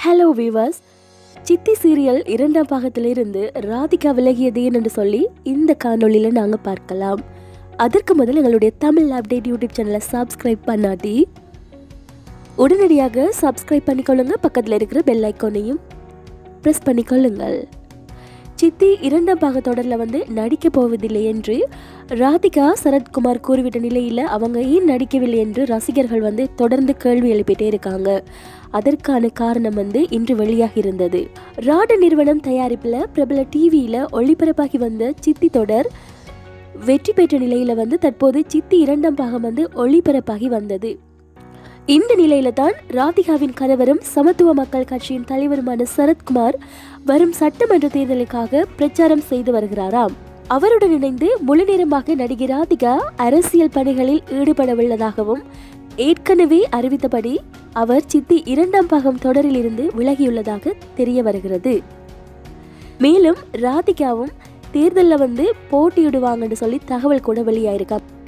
hello viewers சித்தி serial இரண்டாம் பாகத்திலிருந்து ராதிகா விலகியது என்று சொல்லி இந்த காணொளியில் நாங்கள் பார்க்கலாம் அதற்கு முதல் எங்களுடைய தமிழ் அப்டேட் யூடியூப் சேனலை சப்ஸ்கிரைப் பண்ணாட்டி உடனடியாக சப்ஸ்கிரைப் பண்ணிக்கொள்ளுங்க பக்கத்தில் இருக்கிற பெல் ஐக்கானையும் ப்ரெஸ் பண்ணிக்கொள்ளுங்கள் சித்தி இரண்டாம் பாக தொடரில் வந்து நடிக்க போவதில்லை என்று ராதிகா சரத்குமார் கூறிவிட்ட நிலையில் அவங்க ஏன் நடிக்கவில்லை என்று ரசிகர்கள் வந்து தொடர்ந்து கேள்வி எழுப்பிட்டே இருக்காங்க அதற்கான காரணம் வந்து இன்று வெளியாகி இருந்தது ராட நிறுவனம் தயாரிப்பில் பிரபல டிவியில் ஒளிபரப்பாகி வந்த சித்தி தொடர் வெற்றி பெற்ற நிலையில் வந்து தற்போது சித்தி இரண்டாம் பாகம் வந்து ஒளிபரப்பாகி வந்தது இந்த நிலையில தான் ராதிகாவின் கணவரும் சமத்துவ மக்கள் கட்சியின் தலைவருமான சரத்குமார் வரும் சட்டமன்ற தேர்தலுக்காக பிரச்சாரம் செய்து வருகிறாராம் அவருடன் இணைந்து முழு நேரமாக நடிகை ராதிகா அரசியல் பணிகளில் ஈடுபடவுள்ளதாகவும் ஏற்கனவே அறிவித்தபடி அவர் சித்தி இரண்டாம் பாகம் தொடரில் இருந்து விலகியுள்ளதாக தெரிய வருகிறது மேலும் ராதிகாவும் தேர்தலில் வந்து போட்டியிடுவாங்கன்னு சொல்லி தகவல் கூட வெளியாயிருக்கா